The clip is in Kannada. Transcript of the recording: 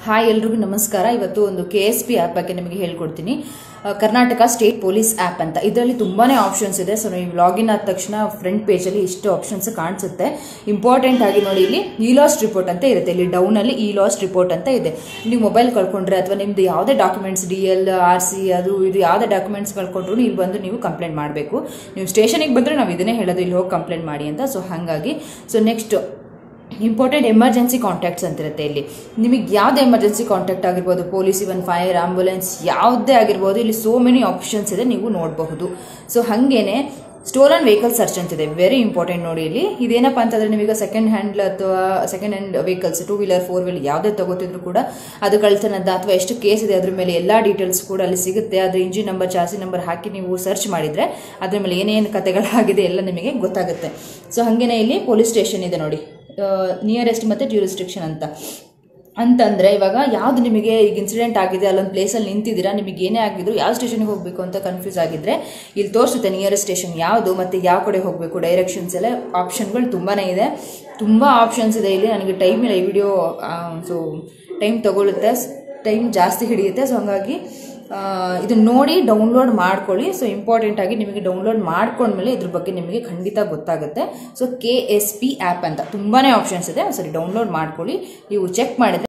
ಹಾಯ್ ಎಲ್ರಿಗೂ ನಮಸ್ಕಾರ ಇವತ್ತು ಒಂದು ಕೆ ಎಸ್ ಪಿ ಆ್ಯಪ್ ಬಗ್ಗೆ ನಿಮಗೆ ಹೇಳ್ಕೊಡ್ತೀನಿ ಆ, ಕರ್ನಾಟಕ ಸ್ಟೇಟ್ ಪೊಲೀಸ್ ಆ್ಯಪ್ ಅಂತ ಇದರಲ್ಲಿ ತುಂಬಾ ಆಪ್ಷನ್ಸ್ ಇದೆ ಸೊ ನೀವು ಲಾಗಿನ್ ಆದ ತಕ್ಷಣ ಫ್ರಂಟ್ ಪೇಜಲ್ಲಿ ಇಷ್ಟು ಆಪ್ಷನ್ಸ್ ಕಾಣಿಸುತ್ತೆ ಇಂಪಾರ್ಟೆಂಟ್ ಆಗಿ ನೋಡಿ ಇಲ್ಲಿ ಇ ಲಾಸ್ಟ್ ರಿಪೋರ್ಟ್ ಅಂತ ಇರುತ್ತೆ ಇಲ್ಲಿ ಡೌನಲ್ಲಿ ಇ ಲಾಸ್ಟ್ ರಿಪೋರ್ಟ್ ಅಂತ ಇದೆ ನೀವು ಮೊಬೈಲ್ ಕಳ್ಕೊಂಡ್ರೆ ಅಥವಾ ನಿಮ್ದು ಯಾವುದೇ documents D L R C ಅದು ಇದು ಯಾವುದೇ ಡಾಕ್ಯುಮೆಂಟ್ಸ್ ಕಳ್ಕೊಂಡ್ರು ಇಲ್ಲಿ ಬಂದು ನೀವು ಕಂಪ್ಲೇಂಟ್ ಮಾಡಬೇಕು ನೀವು ಸ್ಟೇಷನಿಗೆ ಬಂದರೆ ನಾವು ಇದನ್ನೇ ಹೇಳೋದು ಇಲ್ಲಿ ಹೋಗಿ ಕಂಪ್ಲೇಂಟ್ ಮಾಡಿ ಅಂತ ಸೊ ಹಾಗಾಗಿ so next important emergency contacts ಅಂತಿರುತ್ತೆ ಇಲ್ಲಿ ನಿಮಗೆ ಯಾವುದೇ ಎಮರ್ಜೆನ್ಸಿ ಕಾಂಟ್ಯಾಕ್ಟ್ ಆಗಿರ್ಬೋದು ಪೊಲೀಸ್ ಇವನ್ ಫೈರ್ ಆಂಬುಲೆನ್ಸ್ ಯಾವುದೇ ಆಗಿರ್ಬೋದು ಇಲ್ಲಿ ಸೋ ಮೆನಿ ಆಪ್ಷನ್ಸ್ ಇದೆ ನೀವು ನೋಡಬಹುದು ಸೊ ಹಾಗೇನೆ ಸ್ಟೋಲನ್ ವೆಹಿಕಲ್ ಸರ್ಚ್ ಅಂತಿದೆ ವೆರಿ ಇಂಪಾರ್ಟೆಂಟ್ ನೋಡಿ ಇಲ್ಲಿ ಇದೇನಪ್ಪ ಅಂತಂದ್ರೆ ನೀವೀಗ ಸೆಕೆಂಡ್ ಹ್ಯಾಂಡ್ ಅಥವಾ second hand vehicles two wheeler four wheeler ಯಾವುದೇ ತಗೋತಿದ್ರು ಕೂಡ ಅದು ಕಳ್ತನದ ಅಥವಾ ಎಷ್ಟು ಕೇಸ್ ಇದೆ ಅದ್ರ ಮೇಲೆ ಎಲ್ಲ ಡೀಟೇಲ್ಸ್ ಕೂಡ ಅಲ್ಲಿ ಸಿಗುತ್ತೆ ಅದ್ರ ಇಂಜಿನ್ ನಂಬರ್ ಚಾಸಿ ನಂಬರ್ ಹಾಕಿ ನೀವು ಸರ್ಚ್ ಮಾಡಿದರೆ ಅದ್ರ ಮೇಲೆ ಏನೇನು ಕತೆಗಳಾಗಿದೆ ಎಲ್ಲ ನಿಮಗೆ ಗೊತ್ತಾಗುತ್ತೆ ಸೊ ಹಾಗೇನೆ ಇಲ್ಲಿ ಪೊಲೀಸ್ ಸ್ಟೇಷನ್ ಇದೆ ನೋಡಿ ನಿಯರೆಸ್ಟ್ ಮತ್ತು ಡ್ಯೂರಿಸ್ಟ್ರಿಕ್ಷನ್ ಅಂತ ಅಂತಂದರೆ ಇವಾಗ ಯಾವುದು ನಿಮಗೆ ಈಗ ಇನ್ಸಿಡೆಂಟ್ ಆಗಿದೆ ಅಲ್ಲೊಂದು ಪ್ಲೇಸಲ್ಲಿ ನಿಂತಿದ್ದೀರಾ ನಿಮಗೆ ಏನೇ ಆಗಿದ್ರು ಯಾವ ಸ್ಟೇಷನ್ಗೆ ಹೋಗಬೇಕು ಅಂತ ಕನ್ಫ್ಯೂಸ್ ಆಗಿದ್ರೆ ಇಲ್ಲಿ ತೋರಿಸುತ್ತೆ ನಿಯರೆಸ್ಟ್ ಸ್ಟೇಷನ್ ಯಾವುದು ಮತ್ತು ಯಾವ ಕಡೆ ಹೋಗಬೇಕು ಡೈರೆಕ್ಷನ್ಸ್ ಎಲ್ಲ ಆಪ್ಷನ್ಗಳು ತುಂಬಾ ಇದೆ ತುಂಬ ಆಪ್ಷನ್ಸ್ ಇದೆ ಇಲ್ಲಿ ನನಗೆ ಟೈಮ್ ಇಲ್ಲ ಈ ವಿಡಿಯೋ ಸೊ ಟೈಮ್ ತಗೊಳುತ್ತೆ ಟೈಮ್ ಜಾಸ್ತಿ ಹಿಡಿಯುತ್ತೆ ಸೊ ಹಾಗಾಗಿ ಆ, ಇದು ನೋಡಿ ಡೌನ್ಲೋಡ್ ಮಾಡ್ಕೊಳ್ಳಿ ಸೊ ಇಂಪಾರ್ಟೆಂಟ್ ಆಗಿ ನಿಮಗೆ ಡೌನ್ಲೋಡ್ ಮಾಡ್ಕೊಂಡ್ಮೇಲೆ ಇದ್ರ ಬಗ್ಗೆ ನಿಮಗೆ ಖಂಡಿತ ಗೊತ್ತಾಗುತ್ತೆ so K S P app ಅಂತ ತುಂಬಾ ಆಪ್ಷನ್ಸ್ ಇದೆ ಸರಿ ಡೌನ್ಲೋಡ್ ಮಾಡ್ಕೊಳ್ಳಿ ನೀವು ಚೆಕ್ ಮಾಡಿದ್ರೆ